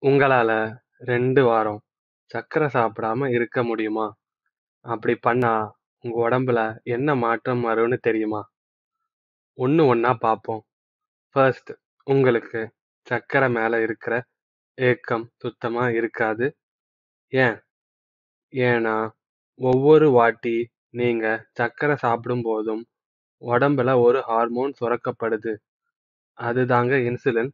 உங்களால 2 வாரம் சர்க்கரை சாப்பிடாம இருக்க முடியுமா? அப்படி பண்ணா உங்க உடம்புல என்ன மாற்றம் வரும்னு தெரியுமா? ஒண்ணு ஒண்ணா பார்ப்போம். ஃபர்ஸ்ட் உங்களுக்கு சர்க்கரை மேல இருக்கிற ஏக்கம் சுத்தமா இருக்காது. ஏன்? ஏன்னா ஒவ்வொரு வாட்டி நீங்க சர்க்கரை சாப்பிடும்போதும் உடம்புல ஒரு ஹார்மோன் சுரக்கப்படுது. அதுதாங்க இன்சுலின்.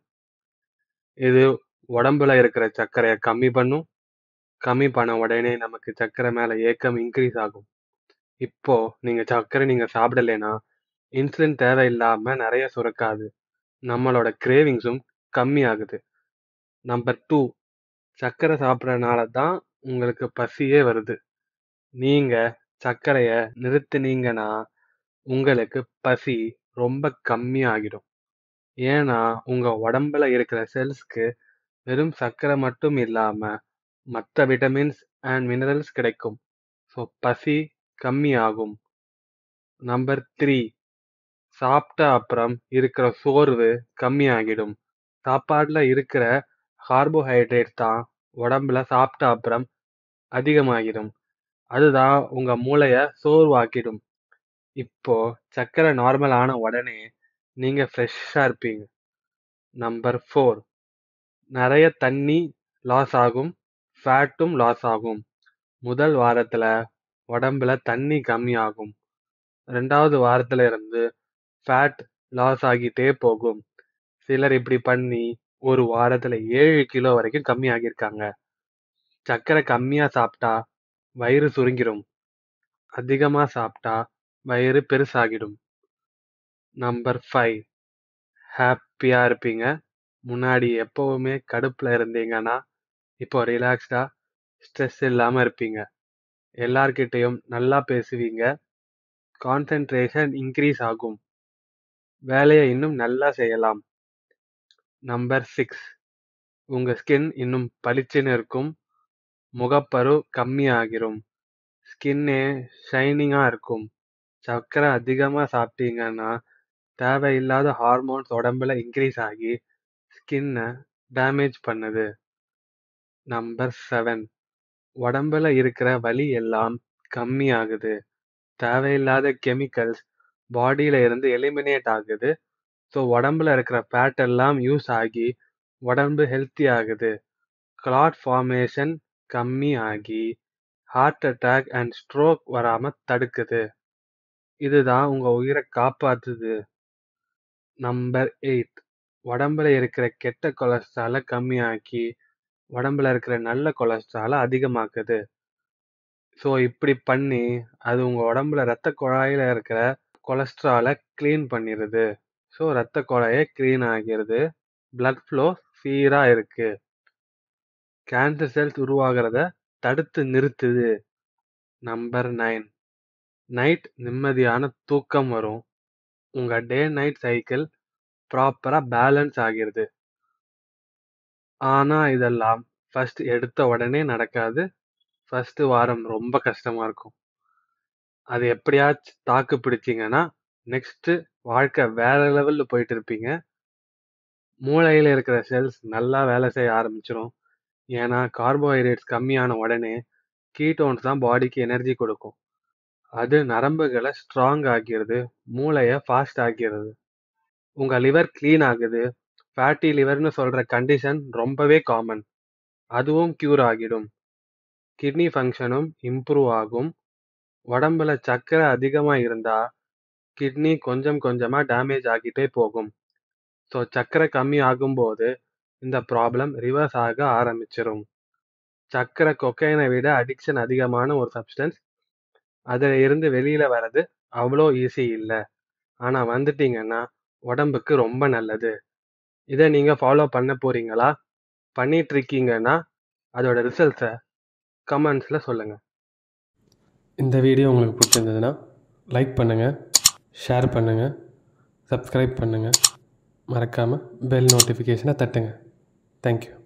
இது உடம்புல இருக்கிற சர்க்கரைய கம்மி பண்ணும். கம்மி பண்ண உடனே நமக்கு சர்க்கரை மேல ஏக்கம் இன்கிரீஸ் ஆகும். இப்போ நீங்க சர்க்கரை நீங்க சாப்பிடலைன்னா, இன்சுலின் தேவையில்லாம நெறைய சுரக்காது. நம்மளோட கிரேவிங்ஸும் கம்மியாகுது. நம்பர் 2 சர்க்கரை சாப்பிடுறனால தான் உங்களுக்கு பசியே வருது. நீங்க சர்க்கரைய நிறுத்துனீங்கன்னா, உங்களுக்கு பசி ரொம்ப கம்மியாகிடும். ஏன்னா உங்க உடம்புல இருக்கிற செல்ஸ்க்கு வெறும் சர்க்கரை மட்டும் இல்லாம மத்த விட்டமின்ஸ் அண்ட் மினரல்ஸ் கிடைக்கும். ஸோ பசி கம்மியாகும். நம்பர் 3 சாப்பிட்ட அப்புறம் இருக்கிற சோர்வு கம்மியாகிடும். சாப்பாட்டுல இருக்கிற கார்போஹைட்ரேட் தான் உடம்புல சாப்பிட்ட அப்புறம் அதிகமாகிடும். அதுதான் உங்க மூளைய சோர்வாக்கிடும். இப்போ சர்க்கரை நார்மல் ஆன உடனே நீங்க ஃப்ரெஷ்ஷா இருப்பீங்க. நம்பர் 4 நெறைய தண்ணி லாஸ் ஆகும். ஃபேட்டும் லாஸ் ஆகும். முதல் வாரத்துல உடம்புல தண்ணி கம்மியாகும். 2வது வாரத்துல இருந்து ஃபேட் லாஸ் ஆகிட்டே போகும். சிலர் இப்படி பண்ணி ஒரு வாரத்துல 7 கிலோ வரைக்கும் கம்மி ஆகியிருக்காங்க. சர்க்கரை கம்மியா சாப்பிட்டா வயிறு சுருங்கிரும். அதிகமா சாப்பிட்டா வயிறு பெருசாகிடும். நம்பர் 5 ஹேப்பியா இருப்பீங்க. முன்னாடி எப்பவுமே கடுப்புல இருந்தீங்கன்னா, இப்போ ரிலாக்ஸ்டா ஸ்ட்ரெஸ் இல்லாம இருப்பீங்க. எல்லார்கிட்டயும் நல்லா பேசுவீங்க. கான்சன்ட்ரேஷன் இன்கிரீஸ் ஆகும். வேலைய இன்னும் நல்லா செய்யலாம். நம்பர் 6 உங்க ஸ்கின் இன்னும் பளிச்சுன்னு இருக்கும். முகப்பரு கம்மியாகிரும். ஸ்கின்னே ஷைனிங்கா இருக்கும். சர்க்கரை அதிகமா சாப்பிட்டீங்கன்னா, தேவையில்லாத ஹார்மோன்ஸ் உடம்புல இன்கிரீஸ் ஆகி ஸ்கின்ன டேமேஜ் பண்ணுது. நம்பர் 7 உடம்புல இருக்கிற வலி எல்லாம் கம்மியாகுது. தேவையில்லாத கெமிக்கல்ஸ் பாடியில இருந்து எலிமினேட் ஆகுது. ஸோ உடம்புல இருக்கிற ஃபேட் எல்லாம் யூஸ் ஆகி உடம்பு ஹெல்த்தி ஆகுது. கிளாட் ஃபார்மேஷன் கம்மி ஆகி ஹார்ட் அட்டாக் அண்ட் ஸ்ட்ரோக் வராம தடுக்குது. இதுதான் உங்க உயிர காப்பாத்துது. நம்பர் 8 உடம்புல இருக்கிற கெட்ட கொலஸ்ட்ரால கம்மியாக்கி உடம்புல இருக்கிற நல்ல கொலஸ்ட்ரால அதிகமாக்குது. ஸோ இப்படி பண்ணி அது உங்க உடம்புல ரத்த குழாயில இருக்கிற கொலஸ்ட்ரால கிளீன் பண்ணிருது. ஸோ ரத்த குழாயே கிளீன் ஆகிருது. பிளட் ஃப்ளோ சீரா இருக்கு. கேன்சர் செல்ஸ் உருவாகுறத தடுத்து நிறுத்துது. நம்பர் 9 நைட் நிம்மதியான தூக்கம் வரும். உங்க டே நைட் சைக்கிள் ப்ராப்பரா பேலன்ஸ் ஆகிருது. ஆனா இதெல்லாம் ஃபர்ஸ்ட் எடுத்த உடனே நடக்காது. ஃபர்ஸ்ட் வாரம் ரொம்ப கஷ்டமா இருக்கும். அது எப்படியாச்சு தாக்கு பிடிச்சீங்கன்னா, நெக்ஸ்ட் வாழ்க்கை வேற லெவல்ல போயிட்டு இருப்பீங்க. மூளையில இருக்கிற செல்ஸ் நல்லா வேலை செய்ய ஆரம்பிச்சிரும். ஏன்னா கார்போஹைட்ரேட்ஸ் கம்மியான உடனே கீட்டோன்ஸ் தான் பாடிக்கு எனர்ஜி கொடுக்கும். அது நரம்புகள ஸ்ட்ராங் ஆக்கிருது. மூளைய ஃபாஸ்ட் ஆக்கிருது. உங்க லிவர் கிளீன் ஆகுது. ஃபேட்டி லிவர்னு சொல்ற கண்டிஷன் ரொம்பவே காமன். அதுவும் கியூர் ஆகிடும். கிட்னி ஃபங்ஷனும் இம்ப்ரூவ் ஆகும். உடம்புல சர்க்கரை அதிகமா இருந்தா கிட்னி கொஞ்சம் கொஞ்சமா டேமேஜ் ஆகிட்டே போகும். ஸோ சர்க்கரை கம்மி ஆகும்போது இந்த ப்ராப்ளம் ரிவர்ஸ் ஆக ஆரம்பிச்சிரும். சர்க்கரை கொக்கைன விட அடிக்ஷன் அதிகமான ஒரு சப்ஸ்டன்ஸ். அதுல இருந்து வெளியில வர்றது அவ்ளோ ஈஸி இல்ல. ஆனா வந்துட்டீங்கன்னா உடம்புக்கு ரொம்ப நல்லது. இத நீங்க ஃபாலோ பண்ண போறீங்களா? பண்ணிட்டு இருக்கீங்கன்னா அதோட ரிசல்ட்ஸ கமெண்ட்ஸ்ல சொல்லுங்க. இந்த வீடியோ உங்களுக்கு பிடிச்சிருந்ததுன்னா லைக் பண்ணுங்கள் ஷேர் பண்ணுங்கள் சப்ஸ்கிரைப் பண்ணுங்கள் மறக்காமல் பெல் நோட்டிஃபிகேஷனை தட்டுங்க தேங்க்யூ